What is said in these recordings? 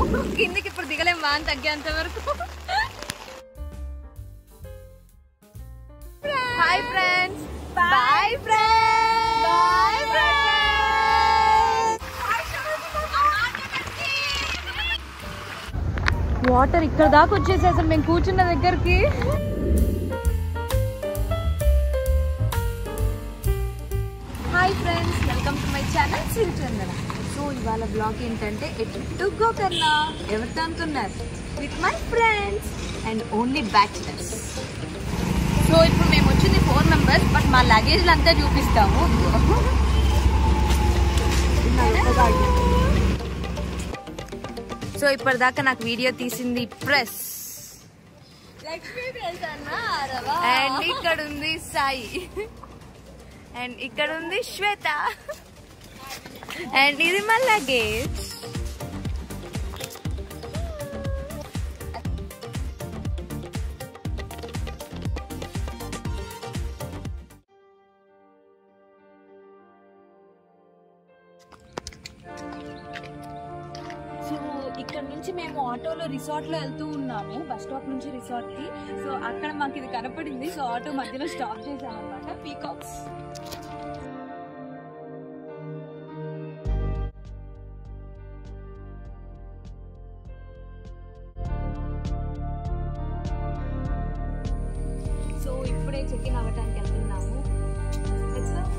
కిందికి ఇప్పుడు దిగలేం వాన్ తగ్గేంత వరకు hi friends bye friends bye water ఇక్కడ దాకా వచ్చేసి అసలు మేము కూర్చున్న దగ్గరికి hi friends welcome to my channel Sirichandana so ఇవాళ బ్లాగ్ ఏంటంటే ఎటు గో కన్నా ఎవరితో అనుకున్నారు with my friends and only bachelors so ఇప్పుడు మేము వచ్చింది ఫోర్ మెంబర్స్ బట్ మా లగేజ్లు అంతా చూపిస్తాము సో ఇప్పటిదాకా నాకు వీడియో తీసింది ప్రెస్ అండ్ ఇక్కడ ఉంది సాయి అండ్ ఇక్కడ ఉంది శ్వేత అండ్ ఇది మా లగేజ్ సో ఇక్కడ నుంచి మేము ఆటోలో రిసార్ట్ లో వెళ్తూ ఉన్నాము బస్ స్టాప్ నుంచి రిసార్ట్ కి సో అక్కడ మాకు ఇది కనపడింది సో ఆటో మధ్యలో స్టాప్ చేసాం అనమాట పీకాక్స్ సో ఇప్పుడే చెక్ ఇన్ అవ్వటానికి వెళ్తున్నాము Let's go.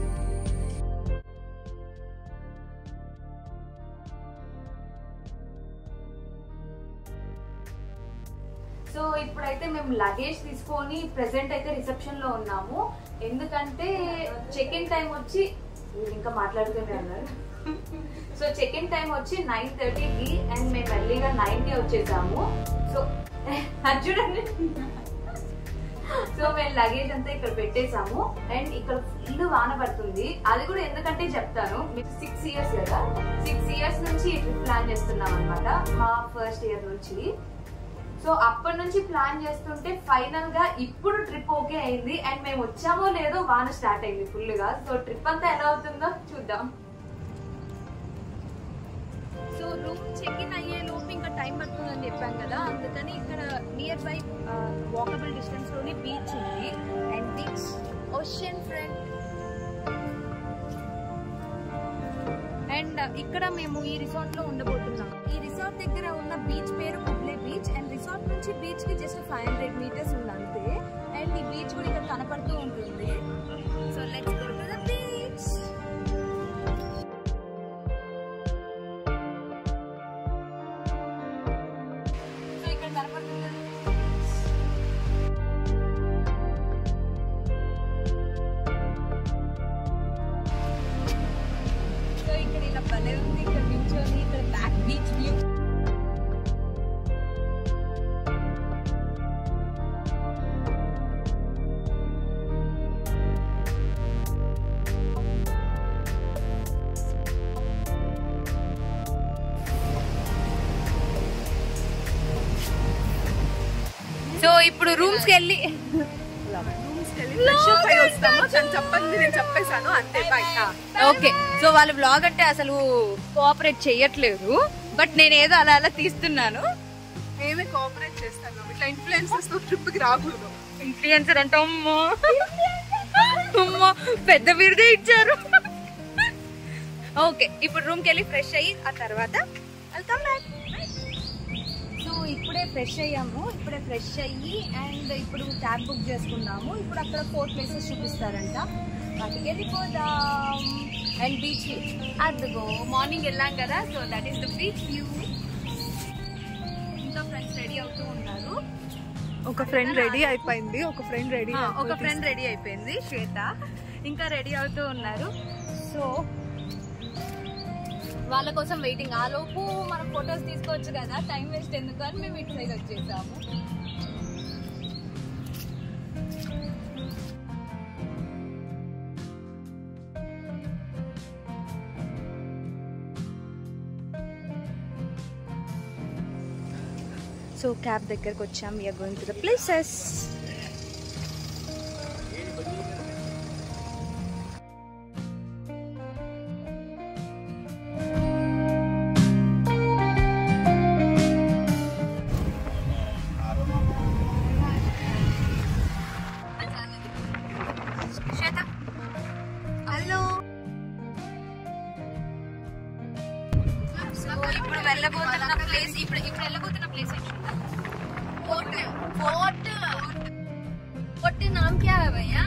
సో ఇప్పుడైతే మేము లగేజ్ తీసుకొని ప్రెసెంట్ అయితే రిసెప్షన్ లో ఉన్నాము ఎందుకంటే చెక్ ఇన్ టైం వచ్చి వీళ్ళు ఇంకా మాట్లాడుతూనే ఉన్నారు సో చెక్ ఇన్ టైం వచ్చి నైన్ థర్టీకి అండ్ మేము ఎర్లీగా నైన్ కి వచ్చేసాము సో అది చూడండి సో మేము లగేజ్ అంతా ఇక్కడ పెట్టేసాము అండ్ ఇక్కడ ఫుల్ వాన పడుతుంది అది కూడా ఎందుకంటే చెప్తాను మీకు సిక్స్ ఇయర్స్ కదా సిక్స్ ఇయర్స్ నుంచి ఈ ట్రిప్ ప్లాన్ చేస్తున్నాం అనమాట మా ఫస్ట్ ఇయర్ నుంచి సో అప్పటి నుంచి ప్లాన్ చేస్తుంటే ఫైనల్ గా ఇప్పుడు ట్రిప్ ఓకే అయింది అండ్ మేము వచ్చామో లేదో వాన స్టార్ట్ అయింది ఫుల్ గా సో ట్రిప్ అంతా ఎలా అవుతుందో చూద్దాం సో రూమ్ చెక్ ఇన్ అయ్యే లోపు ఇంకా టైం పడుతుందని చెప్పాం కదా అందుకని ఇక్కడ నియర్ బై వాకబుల్ డిస్టెన్స్ లోని బీచ్ ఉంది and beach ocean front and ఇక్కడ మేము ఈ రిసార్ట్ లో ఉండబోతున్నాం ఈ రిసార్ట్ దగ్గర ఉన్న బీచ్ పేరు కుబ్లే బీచ్ అండ్ రిసార్ట్ నుంచి బీచ్ కి జస్ట్ ఫైవ్ హండ్రెడ్ మీటర్స్ ఉంది అంతే అండ్ ఈ బీచ్ కూడా ఇక్కడ కనపడుతూ ఉంటుంది so let's go to the beach so ఇక్కడ కనపడుతుంది కదా సో ఇక్కడ ఇలా భలే ఉంది ఇక్కడ నించొని ఇక్కడ బ్యాక్ బీచ్ వ్యూ సో ఇప్పుడు రూమ్స్ కి వెళ్ళి చెప్పండి నేను చెప్పేశాను అంతే బయట ఓకే సో వాళ్ళ బ్లాగ్ అంటే అసలు కోఆపరేట్ చెయ్యట్లేదు బట్ నేను ఏదో అలా అలా తీస్తున్నాను మేమే కోఆపరేట్ చేస్తాను ఇట్లా ఇన్ఫ్లుయెన్సెస్ తో ట్రిప్ కి రాకూడదు ఇన్ఫ్లుయెన్సర్ అంటే అమ్మో అమ్మో పెద్ద బిరుదే ఇచ్చారు ఓకే ఇప్పుడు రూమ్కి వెళ్ళి ఫ్రెష్ అయ్యి ఆ తర్వాత వెళ్తాం బ్యాక్ సో ఇప్పుడే ఫ్రెష్ అయ్యాము ఇప్పుడే ఫ్రెష్ అయ్యి అండ్ ఇప్పుడు క్యాబ్ బుక్ చేసుకున్నాము ఇప్పుడు అక్కడ ఫోర్ ప్లేసెస్ చూపిస్తారంట వాటికి వెళ్ళిపోదాం అండ్ బీచ్ అదిగో మార్నింగ్ వెళ్ళాం కదా so that is the beach view ఇంకా ఫ్రెండ్స్ రెడీ అవుతూ ఉన్నారు ఒక ఫ్రెండ్ రెడీ అయిపోయింది ఒక ఫ్రెండ్ రెడీ ఆ, ఒక ఫ్రెండ్ రెడీ అయిపోయింది శ్వేత ఇంకా రెడీ అవుతూ ఉన్నారు సో వాళ్ళ కోసం వెయిటింగ్ ఆ లోపు మనం ఫొటోస్ తీసుకోవచ్చు కదా టైం వేస్ట్ ఎందుకు అని మేము ఇటు సైడ్ వచ్చేసాము సో క్యాబ్ దగ్గరకు వచ్చాం we are going to the places ఇప్పుడు వెళ్ళబోతున్న ప్లేస్ ఇప్పుడు ఇప్పుడు వెళ్ళబోతున్న ప్లేస్ ఏంటంటే फोर्ट फोर्ट फोर्ट नाम क्या है भैया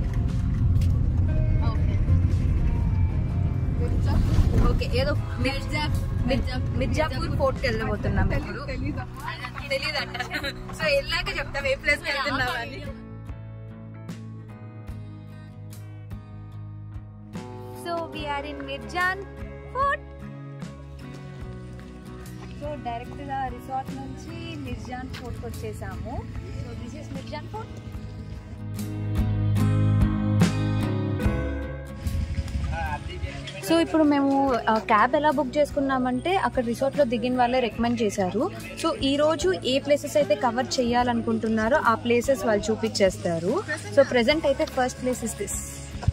ఓకే ఏదో मिर्जा మిర్జాపూర్ ఫోర్ట్ కి వెళ్ళబోతున్నాం ఇప్పుడు तेलीजा తెలియదంట సో వెళ్ళాక చెప్తాం ఏ ప్లేస్ కి వెళ్తున్నాం అని so we are in Mirjan fort so direct గా రిసార్ట్ నుంచి మిర్జాన్ ఫోర్ట్ కి వచ్చేసాము so this is Mirjan fort so ఇప్పుడు మేము క్యాబ్ ఎలా బుక్ చేసుకున్నామంటే అక్కడ రిసార్ట్ లో దిగిన వాళ్ళే రికమెండ్ చేశారు సో ఈ రోజు ఏ ప్లేసెస్ అయితే కవర్ చేయాలనుకుంటున్నారో ఆ ప్లేసెస్ వాళ్ళు చూపించేస్తారు సో ప్రెసెంట్ అయితే ఫస్ట్ ప్లేస్ ఇస్ దిస్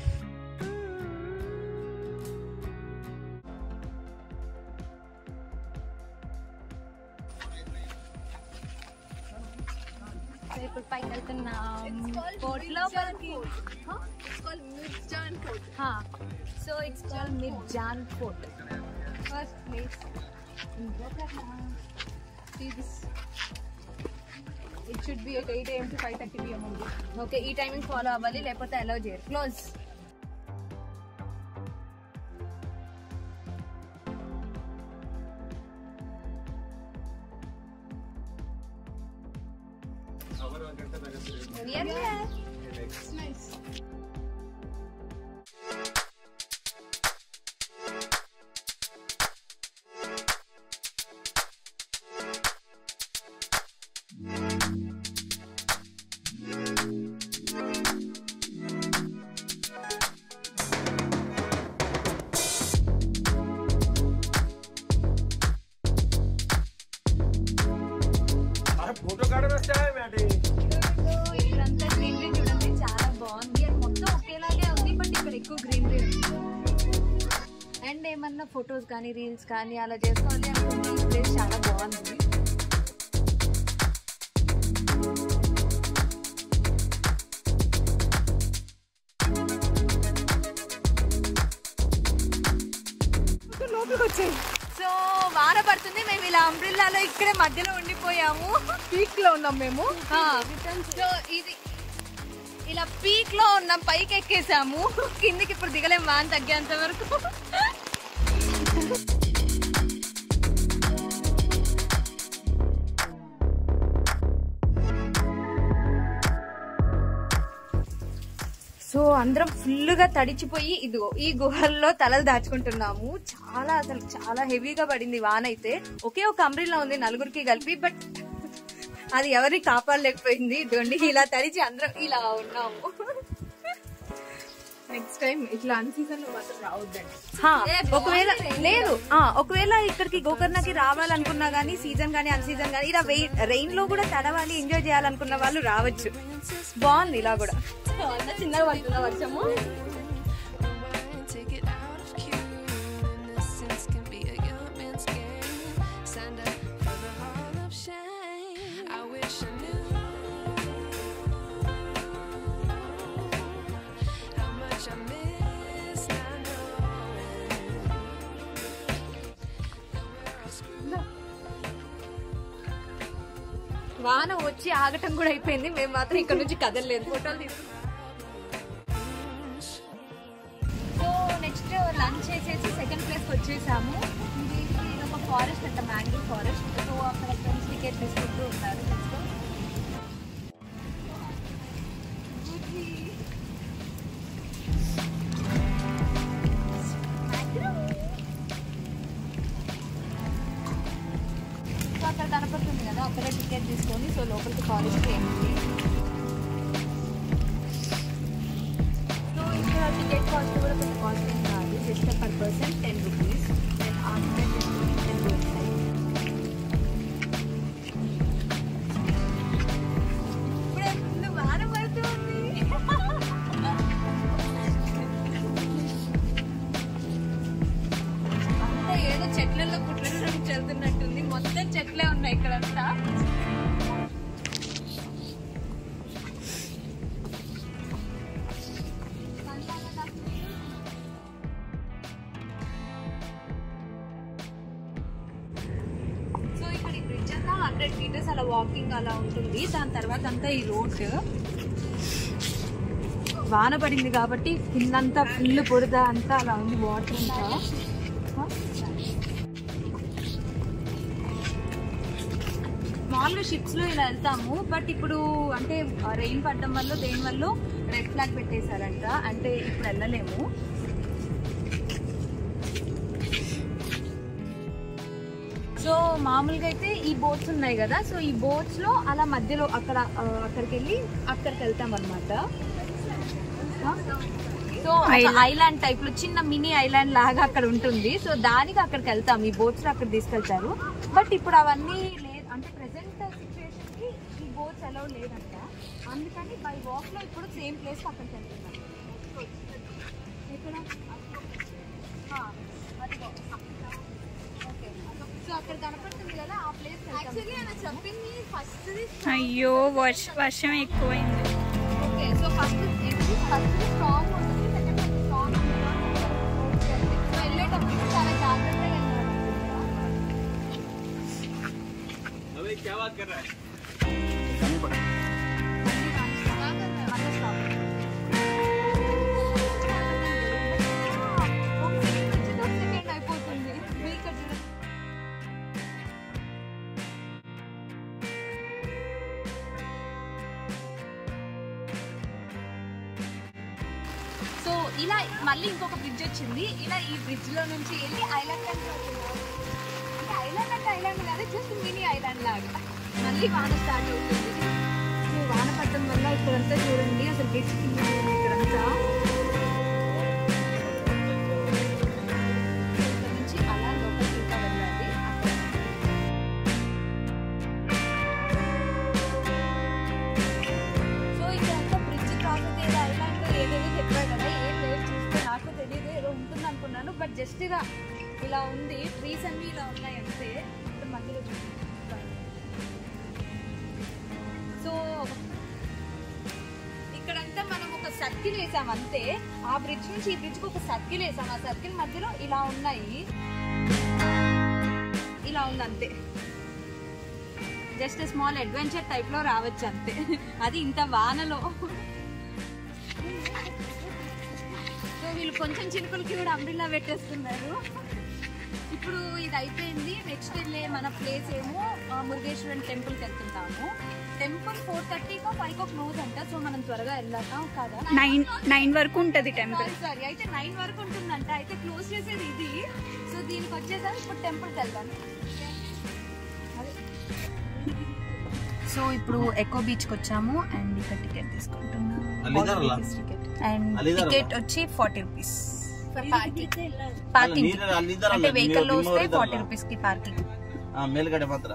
ఇప్పుడు పైకి వెళ్తున్నాం ఫోర్ట్ లోపలికి It's called Mirjan Fort. So it's call Mirjan fort first place See this. It should be at 8 a.m. to 5:30 p.m. only. Okay ఈ టైమింగ్ ఫాలో అవ్వాలి లేకపోతే అలౌ చేయరు close It's nice. अरे photo काढ बसते आहे मॅटी ఇక్కడంతా గ్రీనరీ చూడండి చాలా బాగుంది అండ్ మొత్తం ఒకేలాగే ఉంది బట్ ఇక్కడ ఎక్కువ గ్రీనరీ ఉంది అండ్ ఏమన్నా ఫొటోస్ కానీ రీల్స్ కానీ అలా చేసుకోవాలి అనుకుంటే ఈ ప్లేస్ చాలా బాగుంది లోపలికి వచ్చాయి సో వాన పడుతుంది మేము ఇలా అంబ్రిల్లాలో ఇక్కడే మధ్యలో ఉండిపోయాము పీక్ లో ఉన్నాం మేము సో ఇది ఇలా పీక్ లో ఉన్నాం పైకి ఎక్కేసాము కిందికి ఇప్పుడు దిగలేం వాన తగ్గేంత వరకు సో అందరం ఫుల్ గా తడిచిపోయి ఇదిగో ఈ గుహల్లో తలలు దాచుకుంటున్నాము చాలా అసలు చాలా హెవీగా పడింది వాన అయితే ఒకే ఒక అంబ్రిల్లా ఉంది నలుగురికి కలిపి బట్ అది ఎవరిని కాపాడలేకపోయింది ఇదిగోండి ఇలా తడిచి అందరం ఇలా ఉన్నాము నెక్స్ట్ టైం ఇట్లా అన్ సీజన్ లో మాత్రం రావద్దండి హా, ఒకవేళ లేదు ఆ, ఒకవేళ ఇక్కడికి గోకర్ణకి రావాలనుకున్నా గానీ సీజన్ గానీ అన్ సీజన్ గానీ ఇలా రెయిన్ లో కూడా తడవాలి ఎంజాయ్ చేయాలనుకున్న వాళ్ళు రావచ్చు బాగుంది ఇలా కూడా అంతా చిన్నగా పడుతున్న వర్షము Take it out of cue. Innocence can be a young man's game. Stand up for the hall of shame. I wish I knew how much I miss not knowing that we're all screwed. వాన వచ్చి ఆగటం కూడా అయిపోయింది మేము మాత్రం ఇక్కడ నుంచి కదలలేదు ఫోటోలు తీసుకున్నాం సో నెక్స్ట్ లంచ్ చేసేసి సెకండ్ ప్లేస్ వచ్చేసాము ఇది ఇది ఒక ఫారెస్ట్ అంట మ్యాంగ్రూవ్ ఫారెస్ట్ సో అక్కడ ఫ్రెండ్స్ టికెట్ తీసుకుంటూ ఉన్నారు Let's go. సో అక్కడ కనపడుతుంది కదా అక్కడే టికెట్ తీసుకొని సో లోపలికి ఫారెస్ట్ ఏంటి సో ఇక్కడ టికెట్ కాస్ట్ కూడా పెద్ద కాస్ట్ ఏం కాదు just per person ten rupees and ఆ టికెట్ తీసుకొని టెన్ రూపీస్ ఇప్పుడే ముందు వాన పడుతుంది అంతా ఏదో చెట్లలో పుట్లలో నుంచి వెళ్తున్నట్టుంది మొత్తం చెట్లే ఉన్నాయి ఇక్కడంతా హండ్రెడ్ మీటర్స్ అలా వాకింగ్ అలా ఉంటుంది దాని తర్వాత అంతా ఈ రోడ్ వాన పడింది కాబట్టి కిందంతా ఫుల్ బురద అంతా అలా ఉంది వాటర్ అంతా మామూలుగా షిప్స్ లో ఇలా వెళ్తాము బట్ ఇప్పుడు అంటే రెయిన్ పడడం వల్ల దేని వల్ల రెడ్ ఫ్లాగ్ పెట్టేశారంట అంటే ఇప్పుడు వెళ్ళలేము సో మామూలుగా అయితే ఈ బోట్స్ ఉన్నాయి కదా సో ఈ బోట్స్ లో అలా మధ్యలో అక్కడ ఆ, అక్కడికి వెళ్ళి అక్కడికి వెళ్తాం అనమాట సో ఐలాండ్ టైప్ లో చిన్న మినీ ఐలాండ్ లాగా అక్కడ ఉంటుంది సో దానికి అక్కడికి వెళ్తాం ఈ బోట్స్ అక్కడ తీసుకెళ్తారు బట్ ఇప్పుడు అవన్నీ లేదు అంటే ప్రెసెంట్ సిచ్యువేషన్ కి ఈ బోట్స్ అలౌ లేదంట అందుకని బై వాక్ లో ఇప్పుడు సేమ్ ప్లేస్ అక్కడికి వెళ్తున్నాం ఎక్కడ ఆ, అదిగో. ఓకే. సో అక్కడ కనపడుతుంది కదా ఆ ప్లేస్ యాక్చువల్లీ ఆయన చెప్పింది ఫస్ట్ అయ్యో వర్ష వర్షం ఎక్కువైంది ఓకే సో ఫస్ట్ ఇది ఫస్ట్ స్ట్రాంగ్ ఉంటుంది సెకండ్ స్ట్రాంగ్ ఉంటుంది సో వెళ్ళేటప్పుడు చాలా జాగ్రత్తగా వెళ్ళాలి अबे क्या बात कर रहा है అయిపోతుంది సో ఇలా మళ్ళీ ఇంకొక బ్రిడ్జ్ వచ్చింది ఇలా ఈ బ్రిడ్జ్ లో నుంచి వెళ్ళి ఐలాండ్ అంటే ఐలాండ్ అంటే ఐలాండ్ కాదు జస్ట్ మినీ ఐలాండ్ లాగా మళ్ళీ వాన స్టార్ట్ అవుతుంది సో వాన పడటం వల్ల ఇక్కడంతా చూడండి అసలు బ్రిడ్జ్ ఇక్కడంతా ఇక్కడ నుంచి అలా లోపలికి ఇంకా వెళ్ళాలి అక్కడ సో ఇక్కడంతా బ్రిడ్జ్ క్రాస్ అయితే ఏదో ఐలాండ్ ఏదేదో చెప్పారు కదా ఏం లేదు చూస్తే నాకు తెలియదు ఏదో ఉంటుంది అనుకున్నాను బట్ జస్ట్ ఇలా ఇలా ఉంది ట్రీస్ అన్ని ఇలా ఉన్నాయి అంతే ఇక్కడ మధ్యలో చూపిస్తాను. సో ఇక్కడంతా మనం ఒక సర్కిల్ వేసాం అంతే ఆ బ్రిడ్జ్ నుంచి ఈ బ్రిడ్జ్ కి ఒక సర్కిల్ వేసాం ఆ సర్కిల్ మధ్యలో ఇలా ఉన్నాయి ఇలా ఉంది అంతే జస్ట్ స్మాల్ అడ్వెంచర్ టైప్ లో రావచ్చు అంతే అది ఇంత వానలో సో వీళ్ళు కొంచెం చినుకులకి కూడా అంబ్రిల్లా పెట్టేస్తున్నారు ఇప్పుడు ఇది అయిపోయింది నెక్స్ట్ వెళ్ళే మన ప్లేస్ ఏమో ఆ, మురుగేశ్వరన్ టెంపుల్కి వెళ్తున్నాము టెంపుల్ ఫోర్ థర్టీకో ఫైవ్ క్లోజ్ అంట సో మనం త్వరగా వెళ్ళాక కాదా నైన్ నైన్ వరకు ఉంటది టెంపుల్ సారీ సారీ అయితే నైన్ వరకు ఉంటుందంట అయితే క్లోజ్ చేసేది ఇది సో దీనికి వచ్చేసారి ఇప్పుడు టెంపుల్కి వెళ్దాం సో ఇప్పుడు ఎకో బీచ్ కి వచ్చాము అండ్ ఇక్కడ టికెట్ తీసుకుంటున్నాము అలీదర్లా? అండ్ అలీదర్లా? టికెట్ వచ్చి ఫార్టీ రూపీస్ పార్కింగ్ ನೀರು ಅಲ್ಲಿದ್ದಾರಲ್ಲ, అంటే వెహికల్ లో ನೀವು- వస్తే ನಿಮ್ಮವ್ರು ఫార్టీ ಇದ್ದಾರಲ್ಲ? రూపీస్ కి పార్కింగ్ ಹಾ ಮೇಲ್ಗಡೆ ಮಾತ್ರ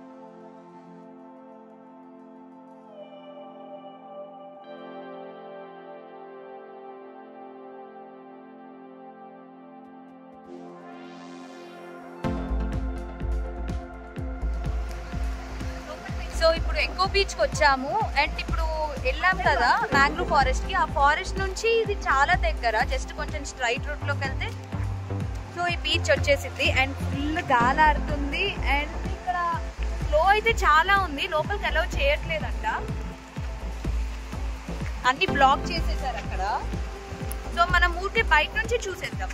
సో ఇప్పుడు ఎకో బీచ్ కి వచ్చాము అండ్ ఇప్పుడు వెళ్ళాం కదా మ్యాంగ్రూవ్ ఫారెస్ట్ కి ఆ ఫారెస్ట్ నుంచి ఇది చాలా దగ్గర జస్ట్ కొంచెం స్ట్రైట్ రూట్ లోకి వెళ్తే సో ఈ బీచ్ వచ్చేసింది అండ్ ఫుల్ గాలి ఆడుతుంది అండ్ ఇక్కడ ఫ్లో అయితే చాలా ఉంది లోపలికి అలౌ చేయట్లేదంట అన్ని బ్లాక్ చేసేసారు అక్కడ సో మనం ఊరికే బయట నుంచి చూసేద్దాం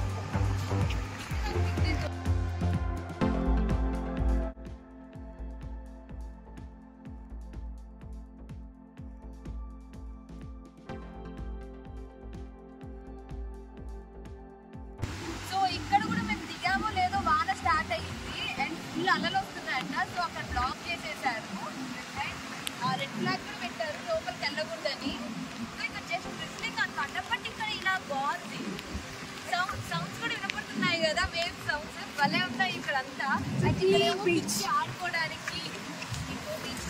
సో ఇక్కడ కూడా మేము దిగామో లేదో వాన స్టార్ట్ అయ్యింది అండ్ ఫుల్ అలలు వస్తున్నాయంట సో అక్కడ బ్లాక్ చేసేసారు అండ్ ఆ రెడ్ ఫ్లాగ్ కూడా పెట్టారు లోపలికి వెళ్ళకూడదని సో ఇక్కడ జస్ట్ బ్రిస్లింగ్ అనమాట బట్ ఇక్కడ ఇలా బాగుంది సౌండ్ సౌండ్స్ కూడా వినపడుతున్నాయి కదా వేవ్ సౌండ్స్ భలే ఉన్నాయి ఇక్కడ అంతా బీచ్ ఆడుకోవడానికి ఇంకో బీచ్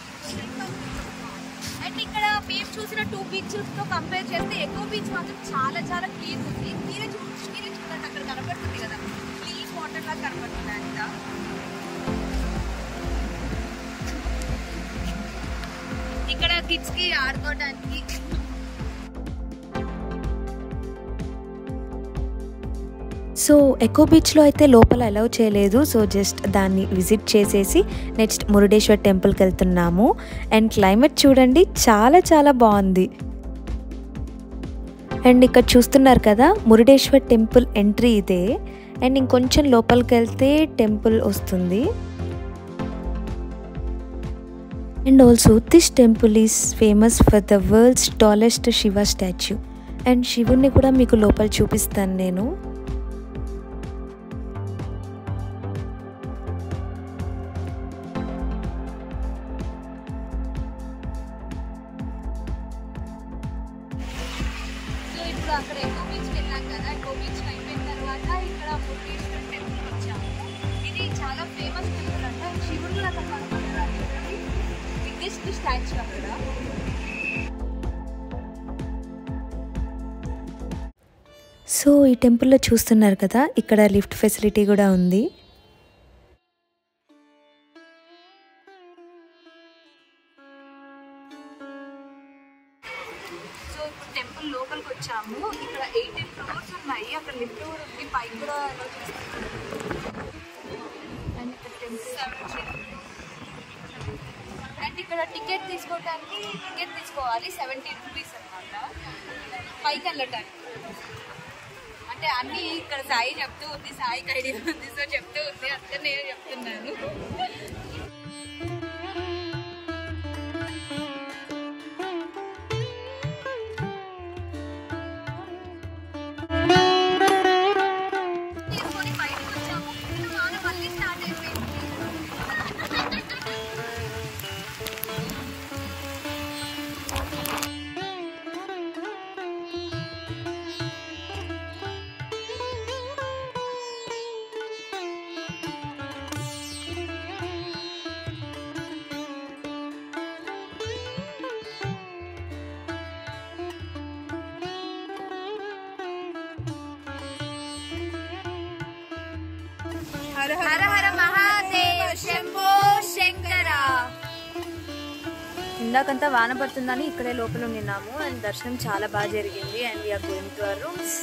అండ్ ఇక్కడ మేము చూసిన టూ బీచెస్ తో కంపేర్ చేస్తే ఎకో బీచ్ మాత్రం చాలా చాలా క్లీన్ ఉంది మీరే చూ మీరే చూడండి అక్కడ కనపడుతుంది కదా క్లీన్ వాటర్ లాగా కనపడుతుంది అంట ఇక్కడ కిడ్స్ కి ఆడుకోవడానికి సో ఎకో బీచ్లో అయితే లోపల అలౌ చేయలేదు సో జస్ట్ దాన్ని విజిట్ చేసేసి నెక్స్ట్ మురుడేశ్వర్ టెంపుల్కి వెళ్తున్నాము అండ్ క్లైమేట్ చూడండి చాలా చాలా బాగుంది అండ్ ఇక్కడ చూస్తున్నారు కదా మురుడేశ్వర్ టెంపుల్ ఎంట్రీ ఇదే అండ్ ఇంకొంచెం లోపలికి వెళ్తే టెంపుల్ వస్తుంది and also this temple is famous for the world's tallest Shiva statue and శివుణ్ణి కూడా మీకు లోపల చూపిస్తాను నేను సో ఇప్పుడు అక్కడ ఎకో బీచ్ వెళ్ళాం కదా ఎకో బీచ్ అయిపోయిన తర్వాత ఇక్కడ మురుగేశ్వర టెంపుల్ వచ్చాము ఇది చాలా ఫేమస్ టెంపుల్ అంట శివుడు అక్కడ కనపడతారు బిగ్గెస్ట్ స్టాచ్యూ అక్కడ సో ఈ టెంపుల్లో చూస్తున్నారు కదా ఇక్కడ లిఫ్ట్ ఫెసిలిటీ కూడా ఉంది సో ఇప్పుడు టెంపుల్ లోపలికి వచ్చాము ఇక్కడ ఎయిటీన్ ఫ్లోర్స్ ఉన్నాయి అక్కడ లిఫ్ట్ కూడా ఉంది పైకి కూడా allow చేస్తున్నారు అండ్ ఇక్కడ టెంపుల్ అండ్ ఇక్కడ టికెట్ తీసుకోవడానికి టికెట్ తీసుకోవాలి సెవెంటీ రూపీస్ అన్నమాట పైకి వెళ్ళటానికి అంటే అన్ని ఇక్కడ సాయి చెప్తూ ఉంది సాయికి ఐడియా ఉంది సో చెప్తూ ఉంది అందుకని నేను చెప్తున్నాను తీసుకొని బయటకు వచ్చాము ఇక్కడ వాన మళ్ళీ స్టార్ట్ అయిపోయింది హర హర మహాదేవ శంభో శంకర ఇందాకంతా వాన పడుతుందని ఇక్కడే లోపల ఉన్నాము అండ్ దర్శనం చాలా బాగా జరిగింది and we are going to our rooms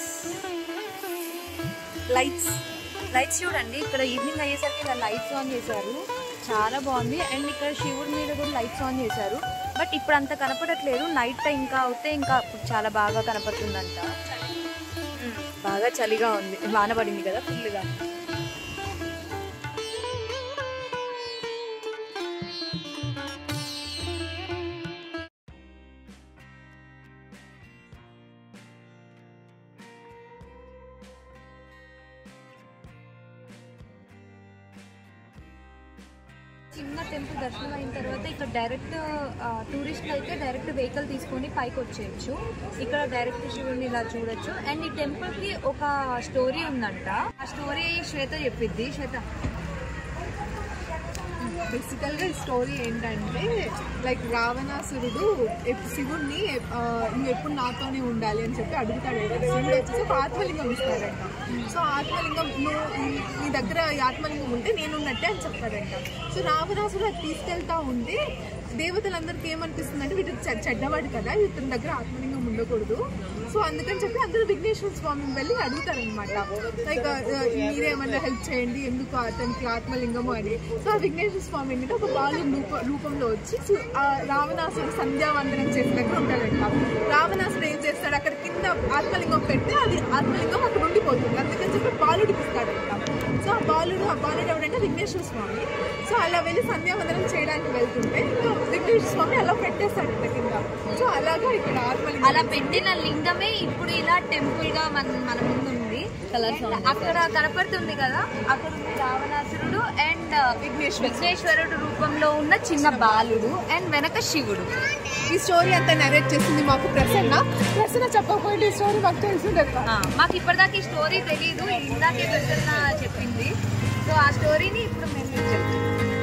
lights lights చూడండి ఇక్కడ ఈవినింగ్ అయ్యేసరికి ఇలా లైట్స్ ఆన్ చేశారు చాలా బాగుంది అండ్ ఇక్కడ శివుడి మీద కూడా లైట్స్ ఆన్ చేశారు బట్ ఇప్పుడు అంత కనపడట్లేదు నైట్ ఇంకా అవుతే ఇంకా అప్పుడు చాలా బాగా కనపడుతుందంట ఉమ్, బాగా చలిగా ఉంది వాన పడింది కదా ఫుల్గా చిన్న టెంపుల్ దర్శనం అయిన తర్వాత ఇక్కడ డైరెక్ట్ టూరిస్ట్ అయితే డైరెక్ట్ వెహికల్ తీసుకొని పైకి వచ్చేయచ్చు ఇక్కడ డైరెక్ట్ శివుడిని ఇలా చూడొచ్చు అండ్ ఈ టెంపుల్ కి ఒక స్టోరీ ఉందంట ఆ స్టోరీ శ్వేత చెప్పిద్ది శ్వేత బేసికల్ గా ఈ స్టోరీ ఏంటంటే లైక్ రావణాసురుడు ఎప్- శివుణ్ణి ఆ, నువ్వు ఎప్పుడు నాతోనే ఉండాలి అని చెప్పి అడుగుతాడు శివుడు వచ్చేసి ఒక ఆత్మలింగం ఇస్తాడంట సో ఆత్మలింగం నువ్వు నీ- నీ దగ్గర ఈ ఆత్మలింగం ఉంటే నేను ఉన్నట్టే అని చెప్తాడంట సో రావణాసురుడు అది తీసుకెళ్తా ఉంటే దేవతలందరికీ ఏమనిపిస్తుంది అంటే వీటి చెడ్డవాడు కదా ఇతని దగ్గర ఆత్మలింగం ఉండకూడదు సో అందుకని చెప్పి అందరూ విఘ్నేశ్వర స్వామిని వెళ్ళి అడుగుతారనమాట లైక్ మీరేమన్నా హెల్ప్ చేయండి ఎందుకు అతనికి ఆత్మలింగము అని సో ఆ విఘ్నేశ్వర స్వామి ఏంటంటే ఒక బాలు రూప రూపంలో వచ్చి సు- ఆ రావణాసుడు సంధ్యావందనం చేసిన దగ్గర ఉంటాడంట రావణాసుడు ఏం చేస్తాడు అక్కడ కింద ఆత్మలింగం పెడితే అది ఆత్మలింగం అక్కడ ఉండిపోతుంది అందుకని చెప్పి బాలుడికి ఇస్తాడంట సో ఆ బాలుడు ఆ బాలుడు ఎవడంటే విఘ్నేశ్వర స్వామి సో అలా వెళ్ళి సంధ్యావందనం చేయడానికి వెళ్తుంటే ఇంకా విఘ్నేశ్వర స్వామి అలా పెట్టేస్తాడంట కింద సో అలాగా ఇక్కడ ఆత్మలింగం అలా పెట్టిన లింగమే ఇప్పుడు ఇలా టెంపుల్ గా మన మన ముందు ఉంది And అక్కడ కనపడుతుంది కదా అక్కడ ఉంది రావణాసురుడు అండ్ విఘ్నేశ్వరుడు రూపంలో ఉన్న చిన్న బాలుడు అండ్ వెనక శివుడు ఈ స్టోరీ అంతా నరేట్ చేసింది మాకు ప్రసన్న ప్రసన్న చెప్పకపోయింది ఈ స్టోరీ మాకు తెలిసిందే కదా. ఆ, మాకు ఇప్పటిదాకా ఈ స్టోరీ తెలియదు ఇందాకే ప్రసన్న చెప్పింది సో ఆ స్టోరీని ఇప్పుడు మేము మీకు చెప్తాం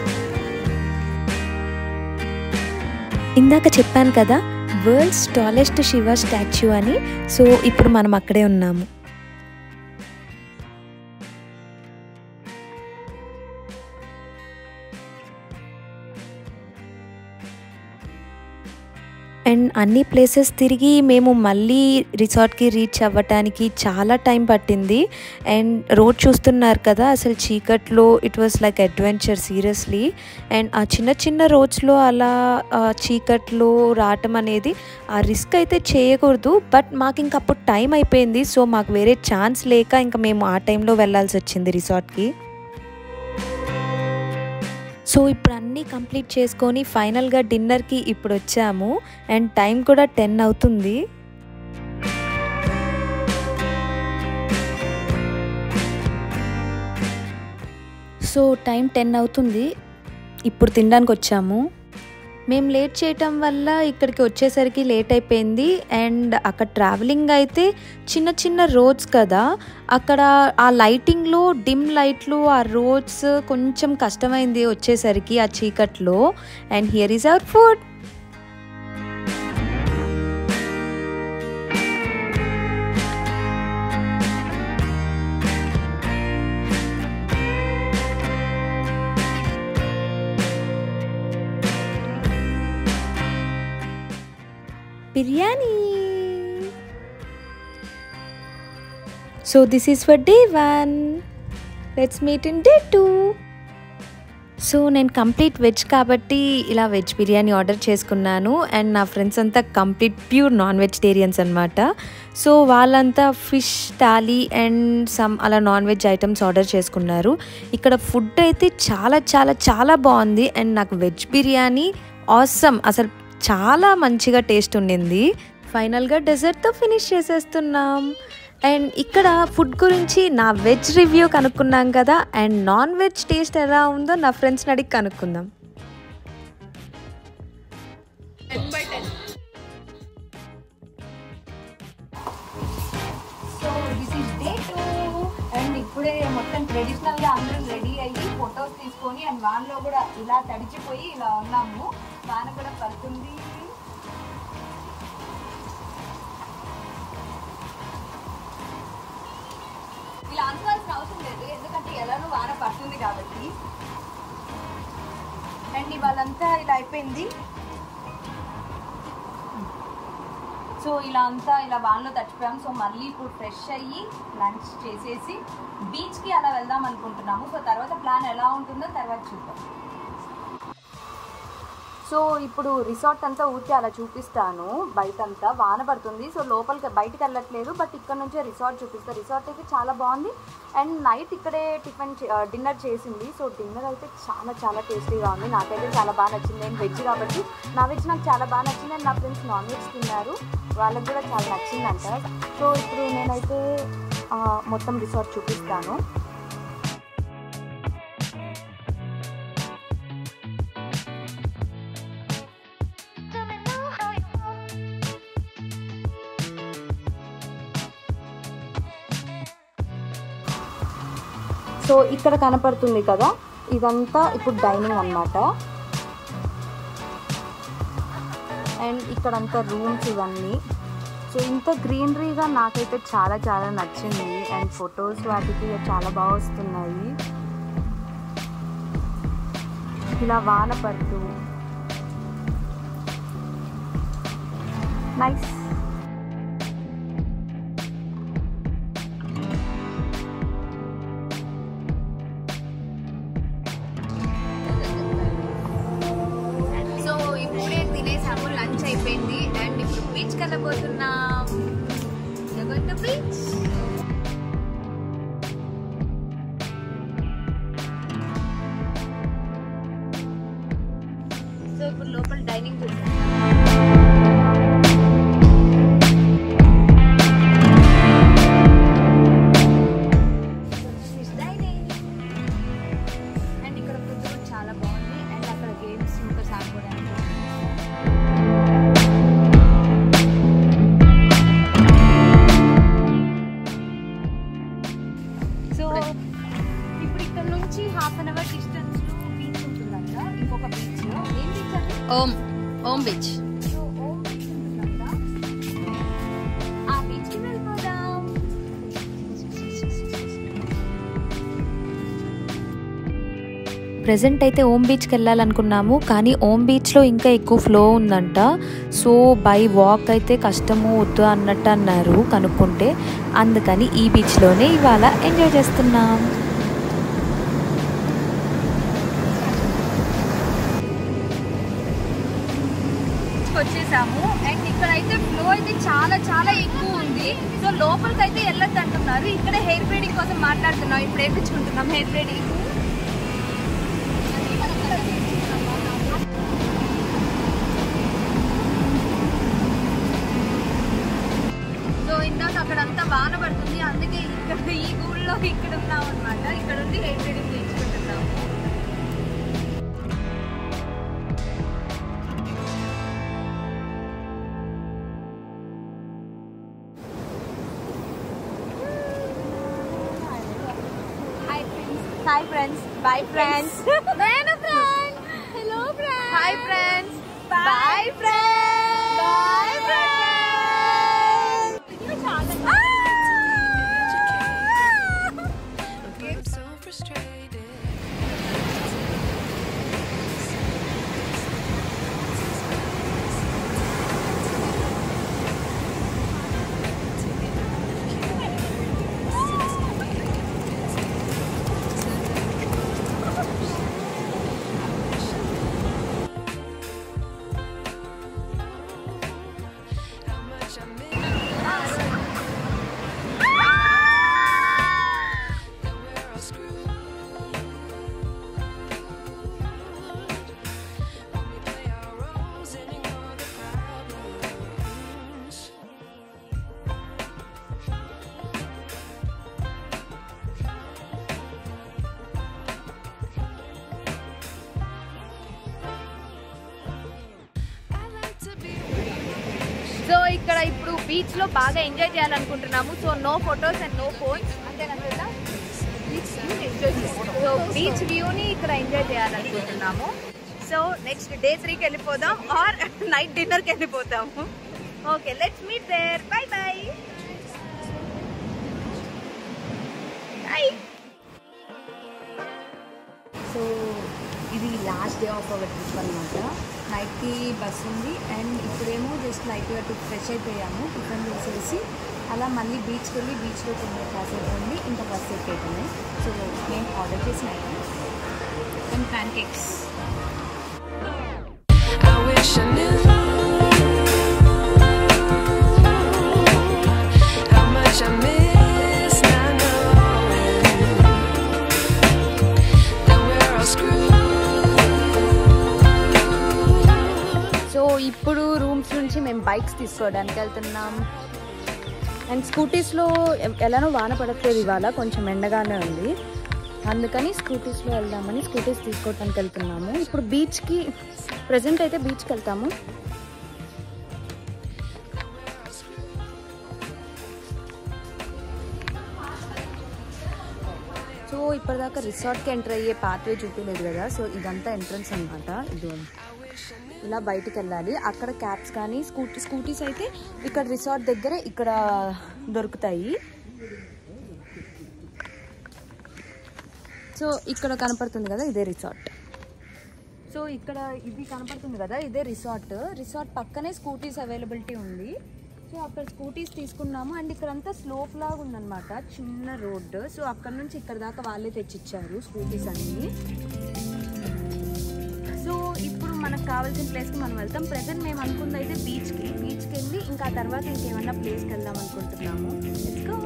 ఇందాక చెప్పాను కదా వరల్డ్స్ టాలెస్ట్ శివ స్టాచ్యూ అని సో ఇప్పుడు మనం అక్కడే ఉన్నాము అండ్ అన్ని ప్లేసెస్ తిరిగి మేము మళ్ళీ రిసార్ట్కి రీచ్ అవ్వటానికి చాలా టైం పట్టింది అండ్ రోడ్ చూస్తున్నారు కదా అసలు చీకట్లో it was like adventure seriously and ఆ చిన్న చిన్న రోడ్స్లో అలా ఆ, చీకట్లో రావటం అనేది ఆ రిస్క్ అయితే చేయకూడదు బట్ మాకు ఇంక అప్పుడు టైం అయిపోయింది సో మాకు వేరే ఛాన్స్ లేక ఇంకా మేము ఆ టైంలో వెళ్ళాల్సి వచ్చింది రిసార్ట్కి సో ఇప్పుడు అన్నీ కంప్లీట్ చేసుకొని ఫైనల్గా డిన్నర్కి ఇప్పుడు వచ్చాము అండ్ టైం కూడా టెన్ అవుతుంది సో టైం టెన్ అవుతుంది ఇప్పుడు తినడానికి వచ్చాము మేము లేట్ చేయటం వల్ల ఇక్కడికి వచ్చేసరికి లేట్ అయిపోయింది అండ్ అక్కడ ట్రావెలింగ్ అయితే చిన్న చిన్న రోడ్స్ కదా అక్కడ ఆ లైటింగ్లో డిమ్ లైట్లు ఆ రోడ్స్ కొంచెం కష్టమైంది వచ్చేసరికి ఆ చీకట్లో and here is our food biryani so this is for day one let's meet in day two so నేను కంప్లీట్ వెజ్ కాబట్టి ఇలా వెజ్ బిర్యానీ ఆర్డర్ చేసుకున్నాను అండ్ నా ఫ్రెండ్స్ అంతా కంప్లీట్ ప్యూర్ నాన్ వెజిటేరియన్స్ అనమాట సో వాళ్ళంతా ఫిష్ టాలీ అండ్ సమ్ అలా non veg items order చేసుకున్నారు ఇక్కడ ఫుడ్ అయితే చాలా చాలా చాలా బాగుంది అండ్ నాకు వెజ్ బిర్యానీ ఆసమ్ అసలు చాలా మంచిగా టేస్ట్ ఉండింది ఫైనల్గా డెజర్ట్తో ఫినిష్ చేసేస్తున్నాం అండ్ ఇక్కడ ఫుడ్ గురించి నా వెజ్ రివ్యూ కనుక్కున్నాం కదా అండ్ నాన్ వెజ్ టేస్ట్ ఎలా ఉందో నా ఫ్రెండ్స్ని అడిగి కనుక్కుందాం so this is day two and ఇప్పుడే మొత్తం ట్రెడిషనల్ గా అందరం రెడీ అయ్యి ఫొటోస్ తీసుకొని అండ్ వాన్లో కూడా ఇలా తడిచిపోయి ఇలా ఉన్నాము వాన కూడా పడుతుంది ఇలా అనుకోవాల్సిన అవసరం లేదు ఎందుకంటే ఎలానో వాన పడుతుంది కాబట్టి అండ్ ఇవాళంతా ఇలా అయిపోయింది సో ఇలా అంతా ఇలా వాన్లో తడిచిపోయాం సో మళ్ళీ ఇప్పుడు ఫ్రెష్ అయ్యి లంచ్ చేసేసి బీచ్కి అలా వెళ్దాం అనుకుంటున్నాము సో తర్వాత ప్లాన్ ఎలా ఉంటుందో తర్వాత చూద్దాం సో ఇప్పుడు రిసార్ట్ అంతా ఊరికే అలా చూపిస్తాను బయట అంతా వాన పడుతుంది సో లోపలికి బయటకు వెళ్ళట్లేదు బట్ ఇక్కడ నుంచే రిసార్ట్ చూపిస్తా రిసార్ట్ అయితే చాలా బాగుంది అండ్ నైట్ ఇక్కడే టిఫిన్ డిన్నర్ చేసింది సో డిన్నర్ అయితే చాలా చాలా టేస్టీగా ఉంది నాకైతే చాలా బాగా నచ్చింది నేను వెజ్ కాబట్టి నా వెజ్ నాకు చాలా బాగా నచ్చింది అండ్ నా ఫ్రెండ్స్ నాన్ వెజ్ తిన్నారు వాళ్ళకి కూడా చాలా నచ్చిందంట సో ఇప్పుడు నేనైతే ఆ, మొత్తం రిసార్ట్ చూపిస్తాను సో ఇక్కడ కనపడుతుంది కదా ఇదంతా ఇప్పుడు డైనింగ్ అన్నమాట అండ్ ఇక్కడంతా రూమ్స్ ఇవన్నీ సో ఇంత గ్రీనరీగా నాకైతే చాలా చాలా నచ్చింది అండ్ ఫొటోస్ వాటికి చాలా బాగా వస్తున్నాయి ఇలా వాన పడుతూ నైస్ సో ఇప్పుడే తినేసాము లంచ్ అయిపోయింది అండ్ ఇప్పుడు బీచ్ వెళ్ళబోతున్నాం బీచ్ సో ఇప్పుడు లోపల డైనింగ్ చూసాం అండ్ ఇక్కడ ఫుడ్ కూడా చాలా బాగుంది అండ్ అక్కడ గేమ్స్ ఇంకా సాగుకోవడానికి సో ఇప్పుడు ఇక్కడ నుంచి హాఫ్ అన్ అవర్ డిస్టెన్స్ లో బీచ్ ఉంటుందంట ఇంకొక బీచ్ ఏం బీచ్ అది Om Om beach so Om beach ఉంటుందంట ఆ బీచ్ కి వెళ్ళిపోదాం ప్రజెంట్ అయితే ఓమ్ బీచ్కి వెళ్ళాలనుకున్నాము కానీ ఓమ్ బీచ్లో ఇంకా ఎక్కువ ఫ్లో ఉందంట సో బై వాక్ అయితే కష్టము వద్దు అన్నట్టు అన్నారు కనుక్కుంటే అందుకని ఈ బీచ్లోనే ఇవాళ ఎంజాయ్ చేస్తున్నాం వచ్చేసాము అండ్ ఇక్కడైతే ఫ్లో అయితే చాలా చాలా ఎక్కువ ఉంది సో లోపలికి అయితే వెళ్ళొద్దు అంటున్నారు ఇక్కడ హెయిర్ బ్రీడింగ్ కోసం మాట్లాడుతున్నాం ఇప్పుడు వేయించుకుంటున్నాం హెయిర్ బ్రీడింగ్ సో ఇందాక అక్కడంతా వాన పడుతుంది అందుకే ఇక్కడ ఈ ఊళ్ళో ఇక్కడ ఉన్నాం అనమాట ఇక్కడ ఉండి హెయిర్ బ్రీడింగ్ చేయించుకుంటున్నాము హాయ్ ఫ్రెండ్స్ బై ఫ్రెండ్స్ నేను friend hello friends hi friends bye friends bye I'm so frustrated. How much I miss. Then we're all screwed. When we play our roles and ignore the problems. I like to be so ఇక్కడ ఇప్పుడు బీచ్ లో బాగా enjoy చేయాలనుకుంటున్నాము so no photos and no phones అంతేనా so beach వ్యూని ఇక్కడ enjoy చేయాలనుకుంటున్నాము సో నెక్స్ట్ డే త్రీకి వెళ్ళిపోదాం ఆర్ నైట్ డిన్నర్కి వెళ్ళిపోతాము okay let's meet there bye bye bye so ఇది last day of our trip అనమాట నైట్కి బస్ ఉంది అండ్ ఇప్పుడేమో జస్ట్ లైట్గా టు ఫ్రెష్ అయిపోయాము టిఫిన్ చేసేసి అలా మళ్ళీ బీచ్కి వెళ్ళి బీచ్లో కొన్ని కాసేపు ఉండి ఇంకా బస్ ఎక్కేయటమే సో నేను ఆర్డర్ చేసిన items and pancakes I wish I knew how much I miss not knowing that we're all screwed. So ఇప్పుడు రూమ్స్ నుంచి మేము బైక్స్ తీసుకోవడానికి వెళ్తున్నాం అండ్ స్కూటీస్లో ఎలానో వాన పడట్లేదు ఇవాళ కొంచెం ఎండగానే ఉంది అందుకని స్కూటీస్లో వెళ్దామని స్కూటీస్ తీసుకోవడానికి వెళ్తున్నాము ఇప్పుడు బీచ్కి ప్రజెంట్ అయితే బీచ్కి వెళ్తాము సో ఇప్పటిదాకా రిసార్ట్కి ఎంటర్ అయ్యే పాత్వే చూపించలేదు కదా సో ఇదంతా ఎంట్రన్స్ అనమాట ఇది ఇలా బయటికి వెళ్ళాలి అక్కడ క్యాబ్స్ కానీ స్కూటీ స్కూటీస్ అయితే ఇక్కడ రిసార్ట్ దగ్గర ఇక్కడ దొరుకుతాయి సో ఇక్కడ కనపడుతుంది కదా ఇదే రిసార్ట్ సో ఇక్కడ ఇది కనపడుతుంది కదా ఇదే రిసార్ట్ రిసార్ట్ పక్కనే స్కూటీస్ అవైలబిలిటీ ఉంది సో అక్కడ స్కూటీస్ తీసుకున్నాము అండ్ ఇక్కడంతా స్లోప్ లాగా ఉందన్నమాట చిన్న రోడ్ సో అక్కడ నుంచి ఇక్కడ దాకా వాళ్ళే తెచ్చిచ్చారు స్కూటీస్ అన్నీ సో ఇప్పుడు మనకు కావాల్సిన ప్లేస్కి మనం వెళ్తాం ప్రజెంట్ మేము అనుకుంది అయితే బీచ్కి బీచ్కి వెళ్ళి ఇంకా ఆ తర్వాత ఇంకేమన్నా ప్లేస్కి వెళ్దాం అనుకుంటున్నాము Let's go.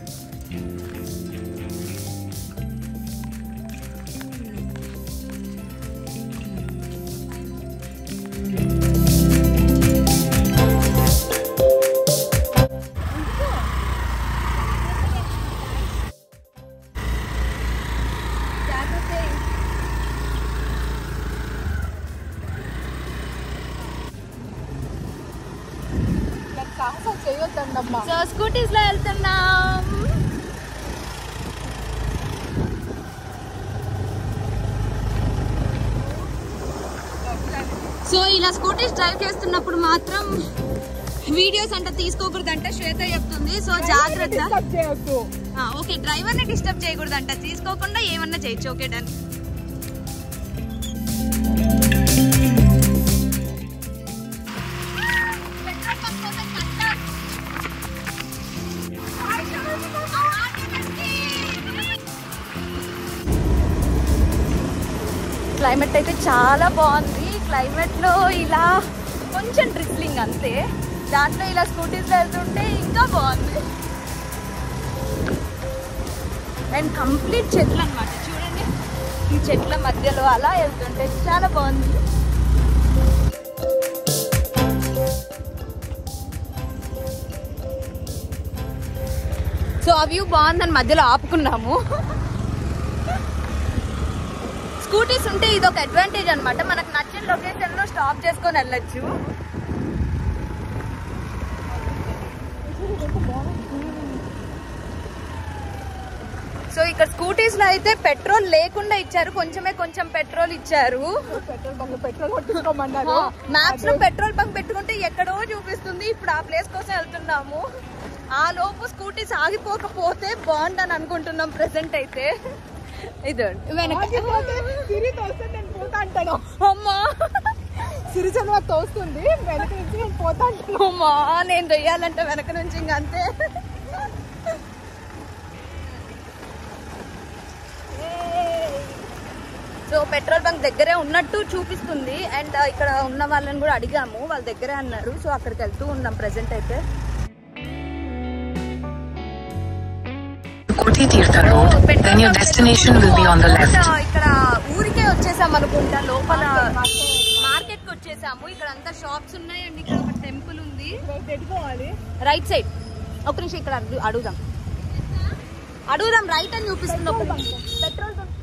సాహసం చేయొద్దండమ్మా సో స్కూటీస్ లో వెళ్తున్నాం సో ఇలా స్కూటీస్ డ్రైవ్ చేస్తున్నప్పుడు మాత్రం వీడియోస్ అంటే తీసుకోకూడదంట శ్వేత చెప్తుంది సో జాగ్రత్త డిస్టర్బ్ చేయొద్దు ఓకే డ్రైవర్ ని డిస్టర్బ్ చేయకూడదంట తీసుకోకుండా ఏమన్నా చేయొచ్చు ఓకే డన్ క్లైమేట్ అయితే చాలా బాగుంది క్లైమేట్ లో ఇలా కొంచెం డ్రిస్లింగ్ అంతే దాంట్లో ఇలా స్కూటీస్ వెళ్తుంటే ఇంకా బాగుంది అండ్ కంప్లీట్ చెట్లు అన్నమాట చూడండి ఈ చెట్ల మధ్యలో అలా వెళ్తుంటే చాలా బాగుంది సో ఆ వ్యూ బాగుందని మధ్యలో ఆపుకున్నాము స్కూటీస్ ఉంటే ఇది ఒక అడ్వాంటేజ్ అనమాట మనకు నచ్చిన లొకేషన్ లో స్టాప్ చేసుకొని వెళ్ళొచ్చు సో ఇక్కడ స్కూటీస్ లో అయితే పెట్రోల్ లేకుండా ఇచ్చారు కొంచెమే కొంచెం పెట్రోల్ ఇచ్చారు పెట్రోల్ బంక్ పెట్రోల్ కొట్టుకోమన్నారు మ్యాప్స్ లో పెట్రోల్ బంక్ పెట్టుకుంటే ఎక్కడో చూపిస్తుంది ఇప్పుడు ఆ ప్లేస్ కోసం వెళ్తున్నాము ఆ లోపు స్కూటీస్ ఆగిపోకపోతే బాగుండని అనుకుంటున్నాం ప్రెసెంట్ అయితే ఇది వెనక సిరి తోస్తే నేను పోతా అంటాను అమ్మా సిరిచంద్ర తోస్తుంది వెనక నుంచి నేను పోతా అంటాను అమ్మా నేను చెయ్యాలంటే వెనక నుంచి ఇంక అంతే సో పెట్రోల్ బంక్ దగ్గరే ఉన్నట్టు చూపిస్తుంది అండ్ ఇక్కడ ఉన్న వాళ్ళని కూడా అడిగాము వాళ్ళ దగ్గరే అన్నారు సో అక్కడికి వెళ్తూ ఉన్నాం ప్రెసెంట్ అయితే Koti Tirtha Road, then your destination will be on the left. ఇక్కడ ఊరికే వచ్చేసాం అనుకుంటా లోపల మార్కెట్ కి వచ్చేసాము ఇక్కడ అంతా షాప్స్ ఉన్నాయి అండ్ ఇక్కడ ఒక టెంపుల్ ఉంది పెట్టుకోవాలి రైట్ సైడ్ ఒక నిమిషం ఇక్కడ అడుగు- అడుగుదాం అడుగుదాం రైట్ అని చూపిస్తుంది ఒక నిమిషం. పెట్రోల్ బంక్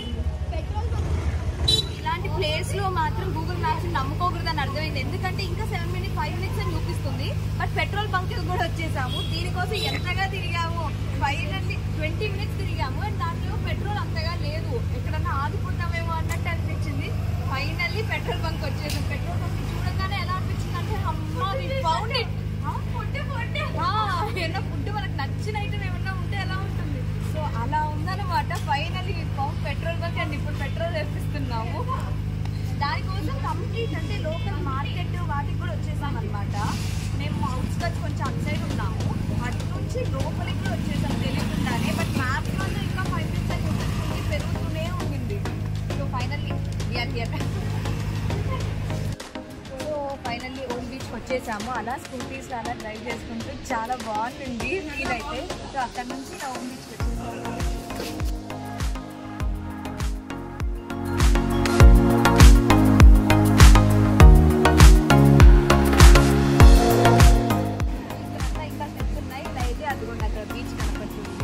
ఇలాంటి ప్లేస్ లో మాత్రం గూగుల్ మ్యాప్స్ నమ్ముకోకూడదని అర్థమైంది ఎందుకంటే ఇంకా సెవెన్ మినిట్స్ ఫైవ్ మినిట్స్ అని చూపిస్తుంది బట్ పెట్రోల్ బంక్ కూడా వచ్చేసాము దీనికోసం ఎంతగా తిరిగాము ఫైనల్లీ ట్వంటీ మినిట్స్ తిరిగాము అండ్ దాంట్లో పెట్రోల్ అంతగా లేదు ఎక్కడన్నా ఆగిపోతామేమో అన్నట్టు అనిపించింది ఫైనల్లీ పెట్రోల్ బంక్ వచ్చేసాం పెట్రోల్ బంక్ చూడగానే ఎలా అనిపించింది అంటే అమ్మా ఫౌండ్ ఇట్ ఏమన్నా ఫుడ్ మనకు నచ్చిన ఐటమ్ ఏమన్నా ఉంటే ఎలా ఉంటుంది సో అలా ఉందన్నమాట finally found petrol bunk and ఇప్పుడు పెట్రోల్ తెప్పిస్తున్నాము దానికోసం కంప్లీట్ అంటే లోకల్ మార్కెట్ వాటికి కూడా వచ్చేసాం అనమాట మేము అవుట్స్కట్స్ కొంచెం అటు సైడ్ ఉన్నాము అటు నుంచి లోపలికి కూడా వచ్చేసాం తెలియకుండానే బట్ మ్యాప్ లో ఇంకా ఫైవ్ మినిట్స్ అని చూపిస్తుంది పెరుగుతూనే ఉండింది so finally year year so finally Om బీచ్కి వచ్చేసాము అలా స్కూటీస్ అలా డ్రైవ్ చేసుకుంటూ చాలా బాగుంటుంది ఫీల్ అయితే సో అక్కడ నుంచి ఇలా ఓమ్ బీచ్కి వచ్చేసాము ఇక్కడంతా ఇంకా steps ఉన్నాయి ఇలా అయితే అదిగోండి అక్కడ బీచ్ కనపడుతుంది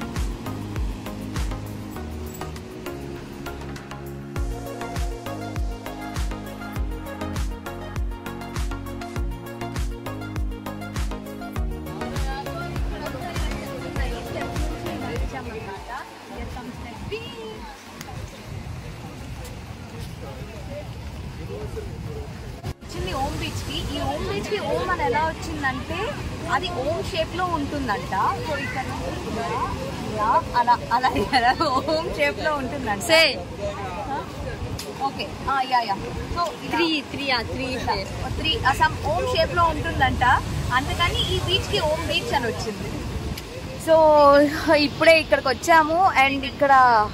వచ్చింది ఓం బీచ్ కి ఈ ఓం బీచ్ కి ఓం అని ఎలా వచ్చిందంటే అది ఓం షేప్ లో ఉంటుందంట సో ఇక్కడ నుంచి ఇలా, ఇలా, అలా అలా ఇలా ఓం షేప్ లో ఉంటుందంట say okay yeah yeah so three three three three అసలు ఓం షేప్ లో ఉంటుందంట అందుకని ఈ బీచ్ కి ఓం బీచ్ అని వచ్చింది సో ఇప్పుడే ఇక్కడికి వచ్చాము అండ్ ఇక్కడ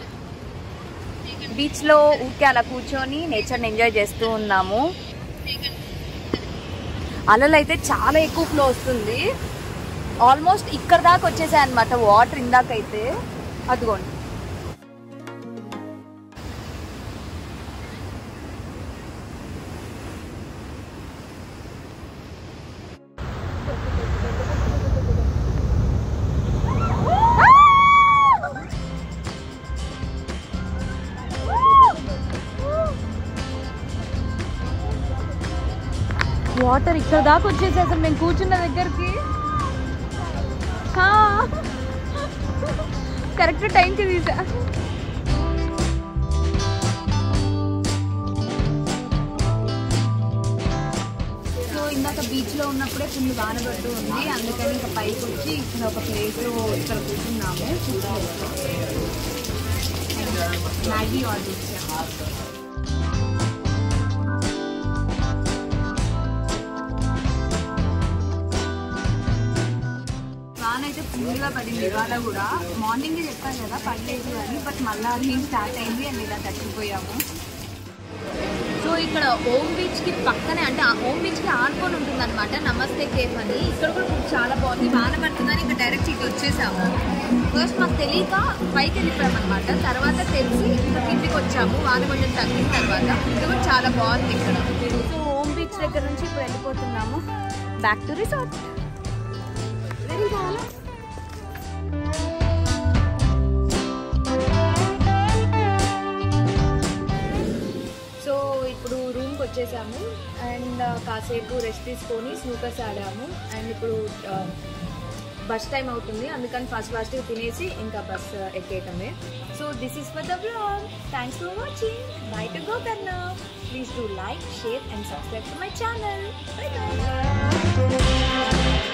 బీచ్ లో ఊరికే అలా కూర్చొని నేచర్ని ఎంజాయ్ చేస్తూ ఉన్నాము అలలు అయితే చాలా ఎక్కువ ఫ్లో వస్తుంది ఆల్మోస్ట్ ఇక్కడ దాకా వచ్చేసాయి అనమాట వాటర్ ఇందాకైతే అదిగోండి వాటర్ ఇక్కడ దాకా వచ్చేసి అసలు మేము కూర్చున్న దగ్గరికి కరెక్ట్ టైంకి తీసా సో ఇందాక బీచ్ లో ఉన్నప్పుడే ఫుల్ వానబడుతూ ఉంది అందుకని ఇంకా పైకి వచ్చి ఇక్కడ ఒక ప్లేస్ లో ఇక్కడ కూర్చున్నాము మ్యాగీ ఆర్డర్ ఇచ్చాము అయితే ఫుల్గా పడింది ఇవాళ కూడా మార్నింగ్ చెప్పాను కదా పడలేదు అని బట్ మళ్ళీ నేను స్టార్ట్ అయింది అండ్ ఇలా తగ్గిపోయాము సో ఇక్కడ ఓం బీచ్ కి పక్కనే అంటే ఆ ఓం బీచ్ కి ఆనుకొని ఉంటుంది అనమాట నమస్తే కేఫ్ అని ఇక్కడ కూడా food చాలా బాగుంది వాన పడుతుందని ఇంకా డైరెక్ట్ ఇటు వచ్చేసాము ఫస్ట్ మాకు తెలియక పైకి వెళ్ళిపోయాం అనమాట తర్వాత తెలిసి ఇంకా కిందికి వచ్చాము వాన కొంచెం తగ్గిన తర్వాత ఇది కూడా చాలా బాగుంది ఇక్కడ సో ఓం బీచ్ దగ్గర నుంచి ఇప్పుడు వెళ్ళిపోతున్నాము బ్యాక్ టు రిసార్ట్ సో ఇప్పుడు రూమ్కి వచ్చేసాము అండ్ కాసేపు రెస్ట్ తీసుకొని స్నూకర్స్ ఆడాము అండ్ ఇప్పుడు బస్ టైం అవుతుంది అందుకని ఫస్ట్ ఫస్ట్ తినేసి ఇంకా బస్ ఎక్కేయటమే so this is for the blog thanks for watching bye to go కన్నా please do like share and subscribe to my channel bye by